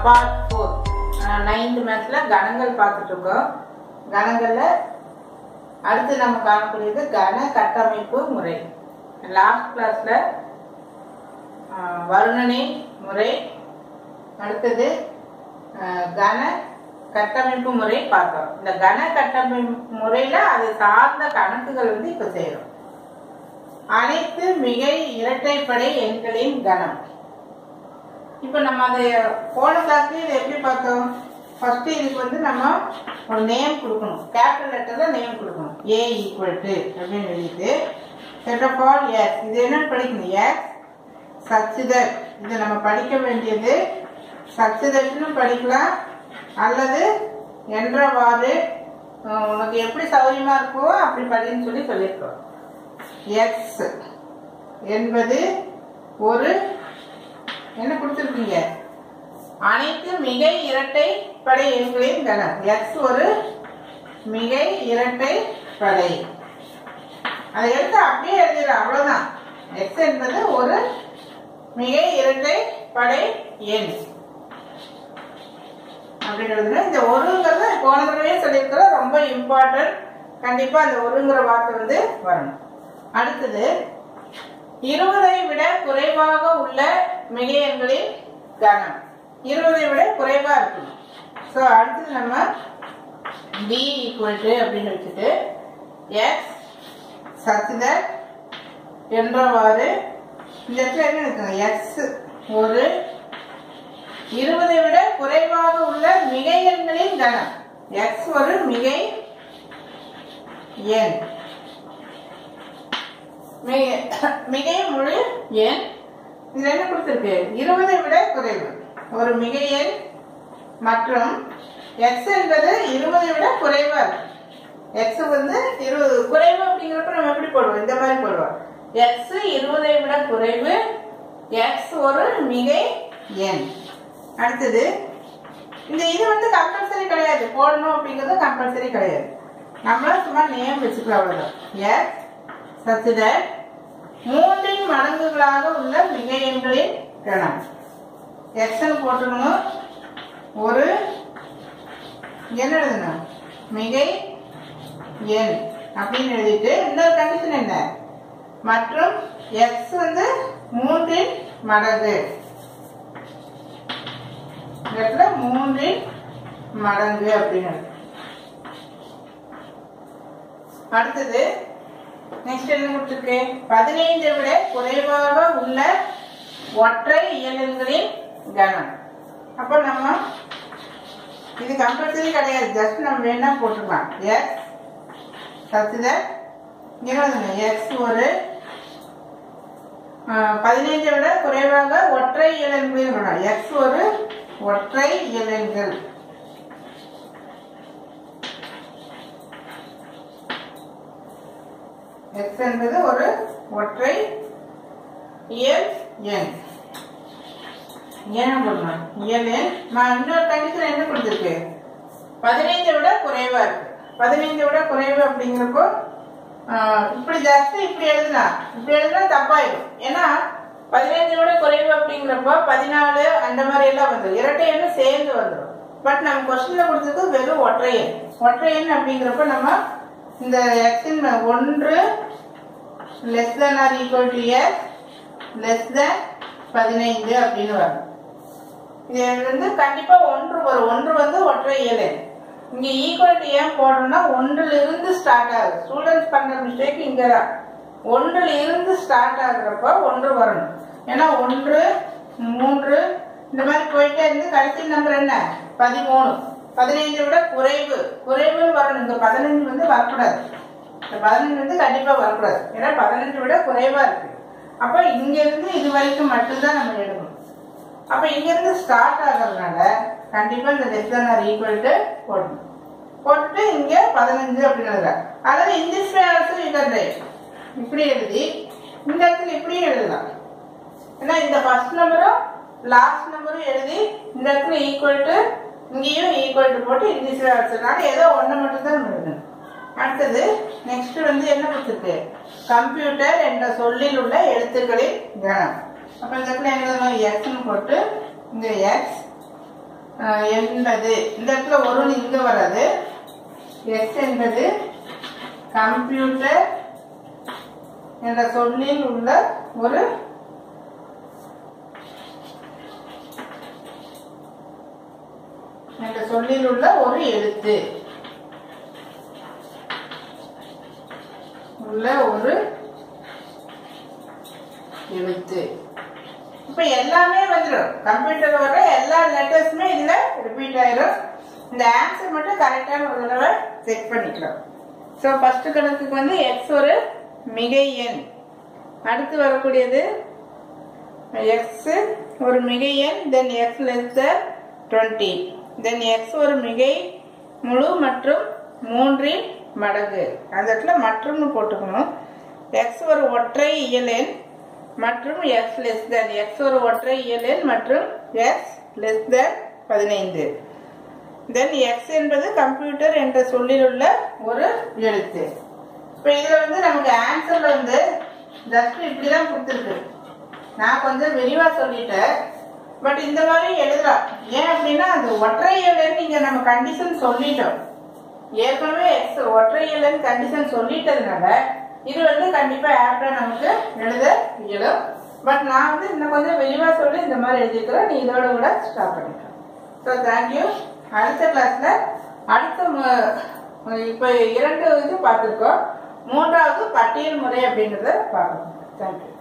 Part four ninth மேத்ஸ்ல கணங்கள் பார்த்துட்டு இருக்கோம் கணங்கள்ல அடுத்து நம்ம காணக்கூடியது கன கட்டமைப்பு முறை லாஸ்ட் கிளாஸ்ல வருணனை முறை அடுத்தது அஹ், கன கட்டமைப்பு முறை பார்த்தோம் இந்த கன கட்டமைப்பு முறையில அது சார்ந்த கணக்குகள் வந்து இப்ப செய்யறோம் அனைத்து மிகை இரட்டைப்படை எண்களின் கணம் இப்போ நம்ம அதை போன கிளாஸ்ல இதை எப்படி பார்த்தோம் ஃபர்ஸ்ட் இதுக்கு வந்து நம்ம ஒரு நேம் கொடுக்கணும் கேபிட்டல் லெட்டர்ல நேம் கொடுக்கணும் ஏ ஈக்குவல் டு அப்படின்னு எழுதிட்டு செட் ஆஃப் ஆல் எஸ் இது என்னன்னு படிக்கணும் எஸ் சச்சிதர் இது நம்ம படிக்க வேண்டியது சச்சிதர்னு படிக்கலாம் அல்லது என்றவாறு அஹ், உனக்கு எப்படி சௌகரியமா இருக்கோ அப்படி படின்னு சொல்லி சொல்லியிருக்கோம் எக்ஸ் என்பது ஒரு என்ன கொடுத்துருக்கீங்க அனைத்து மிகை இரட்டை படை எண்களின் கணம் எக்ஸ் ஒரு மிகை இரட்டை படை அதை எடுத்து அப்படியே எழுதிடலாம் அவ்வளவுதான் எக்ஸ் என்பது ஒரு மிகை இரட்டை படை எண் அப்படிங்கிறது இந்த ஒருங்கிறத போன தடவையே சொல்லியிருக்கிறோம் ரொம்ப இம்பார்ட்டன்ட் கண்டிப்பா அந்த ஒருங்கிற வார்த்தை வந்து வரணும் அடுத்தது இருபதை விட குறைவாக உள்ள மிகை எண்களின் கணம் இருபதை விட குறைவா இருக்கணும் ஸோ அடுத்தது நம்ம பி ஈக்குவல் டு அப்படின்னு வச்சுட்டு எக்ஸ் சச்சித என்றவாறு இந்த இடத்துல என்ன இருக்குங்க எக்ஸ் ஒரு இருபதை விட குறைவாக உள்ள மிகை எண்களின் கணம் எக்ஸ் ஒரு மிகை எண் மிக- மிகை முழு எண் இதுல என்ன கொடுத்திருக்கு இருபதை விட குறைவு ஒரு மிகை எண் மற்றும் எக்ஸ் என்பது இருபதை விட குறைவா இருக்கு எக்ஸ் வந்து இருபது குறைவு அப்படிங்கிறப்ப நம்ம எப்படி போடுவோம் இந்த மாதிரி போடுவோம் எக்ஸ் இருபதை விட குறைவு எக்ஸ் ஒரு மிகை எண் அடுத்தது இந்த இது வந்து கம்பல்சரி கிடையாது போடணும் அப்படிங்கிறது கம்பல்சரி கிடையாது நம்மள சும்மா நேம் வச்சுக்கலாம் அவ்வளவுதான் எக்ஸ் சச்சித மூன்றின் மடங்குகளாக உள்ள மிகை எண்களின் கணம் எக்ஸ்ன்னு போட்டுக்கணும் ஒரு என்ன எழுதணும் மிகை எண் அப்படின்னு எழுதிட்டு இன்னொரு கண்டிஷன் என்ன மற்றும் எக்ஸ் வந்து மூன்றின் மடங்கு இந்த இடத்துல மூன்றின் மடங்கு அப்படின்னு எழுதணும். அடுத்தது நெக்ஸ்ட் என்ன கொடுத்துருக்கு பதினைந்தை விட குறைவாக உள்ள ஒற்றை இயலெண்களின் கணம் அப்போ நம்ம இது கம்பல்சரி கிடையாது ஜஸ்ட் நம்ம வேணா போட்டுக்கலாம் எக்ஸ் சத்துத இருபதுங்க எக்ஸ் ஒரு பதினைஞ்சை விட குறைவாக ஒற்றை இயலெண்களின் கணம் எக்ஸ் ஒரு ஒற்றை இயலெண்கள் எக்ஸ் என்பது ஒரு ஒற்றை இயல் எண் ஏன் போடணும் இயல் எண் நான் இன்னொரு கண்டிஷன் என்ன கொடுத்துருக்கு பதினைஞ்சை விட குறைவா இருக்கு பதினைஞ்சை விட குறைவு அப்படிங்கிறப்போ ஆஹ், இப்படி ஜாஸ்தி இப்படி எழுதலாம் இப்படி எழுதினா தப்பாயிடும் ஏன்னா பதினைஞ்சை விட குறைவு அப்படிங்கிறப்போ பதினாலு அந்த மாதிரி எல்லாம் வந்துடும் இரட்டை எண்ணு சேர்ந்து வந்துடும் பட் நம்ம கொஸ்டின்ல கொடுத்தது வெறும் ஒற்றை எண் ஒற்றை எண் அப்படிங்கிறப்ப நம்ம இந்த எக்ஸின் ஒன்று less than or equal to S less than பதினைந்து அப்படின்னு வரும் இது வந்து கண்டிப்பா ஒன்று வரும் ஒன்று வந்து ஒற்றை இயல் இங்க ஈக்குவல் டு ஏன் போடுறோம்னா ஒன்றுல இருந்து ஸ்டார்ட் ஆகுது ஸ்டூடெண்ட்ஸ் பண்ற மிஸ்டேக் இங்க தான் ஒன்றுல இருந்து ஸ்டார்ட் ஆகுறப்ப ஒன்று வரணும் ஏன்னா ஒன்று மூன்று இந்த மாதிரி போயிட்டே இருந்து கடைசி நம்பர் என்ன பதிமூணு பதினைஞ்சை விட குறைவு குறைவுன்னு வரணும் இங்க பதினஞ்சு வந்து வரக்கூடாது இந்த பதினஞ்சு வந்து கண்டிப்பா வரக்கூடாது ஏன்னா பதினஞ்சு விட குறைவா இருக்கு அப்ப இங்க இருந்து இது வரைக்கும் மட்டும்தான் நம்ம எடுக்கணும் அப்ப இங்க இருந்து ஸ்டார்ட் ஆகுறதுனால கண்டிப்பா இந்த less than or equal to போடணும் போட்டுட்டு இங்க பதினஞ்சு அப்படின்னு எழுதுறேன் அதாவது இந்த ஆல்சோ யூ இப்படி எழுதி இந்த இடத்துல இப்படியும் எழுதலாம் ஏன்னா இந்த ஃபர்ஸ்ட் நம்பரும் லாஸ்ட் நம்பரும் எழுதி இந்த இடத்துல ஈக்குவல் டு இங்கேயும் ஈக்குவல் டு போட்டு இங்கிலீஷ்ல அடிச்சதுனால ஏதோ ஒன்று மட்டும் தான் நம்ம எழுதணும் அடுத்தது நெக்ஸ்ட் வந்து என்ன கொடுத்துருக்கு கம்ப்யூட்டர் என்ற சொல்லில் உள்ள எழுத்துக்களின் கணம் அப்ப இந்த இடத்துல என்ன எழுதணும் எக்ஸ்னு போட்டு இந்த எக்ஸ் அஹ், என்பது இந்த இடத்துல ஒரு இங்க வராது எஸ் என்பது கம்ப்யூட்டர் என்ற சொல்லில் உள்ள ஒரு என்ற சொல்லில் உள்ள ஒரு எழுத்து உள்ள ஒரு எழுத்து இப்ப எல்லாமே வந்துடும் கம்ப்யூட்டர் வர எல்லா லெட்டர்ஸுமே இதுல ரிப்பீட் ஆயிரும் இந்த ஆன்சர் மட்டும் கரெக்டான ஒரு தடவை செக் பண்ணிக்கலாம் ஸோ ஃபர்ஸ்ட் கணக்குக்கு வந்து எக்ஸ் ஒரு மிகை எண் அடுத்து வரக்கூடியது எக்ஸ் ஒரு மிகை எண் then X less twenty then X ஒரு மிகை முழு மற்றும் மூன்றின் மடங்கு அந்த இடத்துல மற்றும்னு போட்டுக்கணும் எக்ஸ் ஒரு ஒற்றை இயல் எண் மற்றும் எக்ஸ் லெஸ் தென் எக்ஸ் ஒரு ஒற்றை இயல் எண் மற்றும் எக்ஸ் லெஸ் தென் பதினைந்து தென் எக்ஸ் என்பது கம்ப்யூட்டர் என்ற சொல்லில் உள்ள ஒரு எழுத்து இப்போ இதில் வந்து நமக்கு ஆன்சர்ல வந்து ஜஸ்ட் இப்படி தான் கொடுத்துருக்கு நான் கொஞ்சம் விரிவாக சொல்லிட்டேன் பட் இந்த மாதிரி எழுதலாம் ஏன் அப்படின்னா அது ஒற்றை இயலன்னு நீங்க நம்ம கண்டிஷன் சொல்லிட்டோம் ஏற்கனவே எக்ஸ் ஒற்றை இயலன்னு கண்டிஷன் சொல்லிட்டதுனால இது வந்து கண்டிப்பா ஆப்டா நமக்கு எழுத இயலும் பட் நான் வந்து இன்னும் கொஞ்சம் விரிவா சொல்லி இந்த மாதிரி எழுதிக்கிறேன் நீ இதோட கூட ஸ்டாப் பண்ணிக்கலாம் ஸோ தேங்க்யூ அடுத்த கிளாஸ்ல அடுத்த மு- இப்போ இரண்டு இது பார்த்துருக்கோம் மூன்றாவது பட்டியல் முறை அப்படிங்கிறத பார்க்கணும் தேங்க்யூ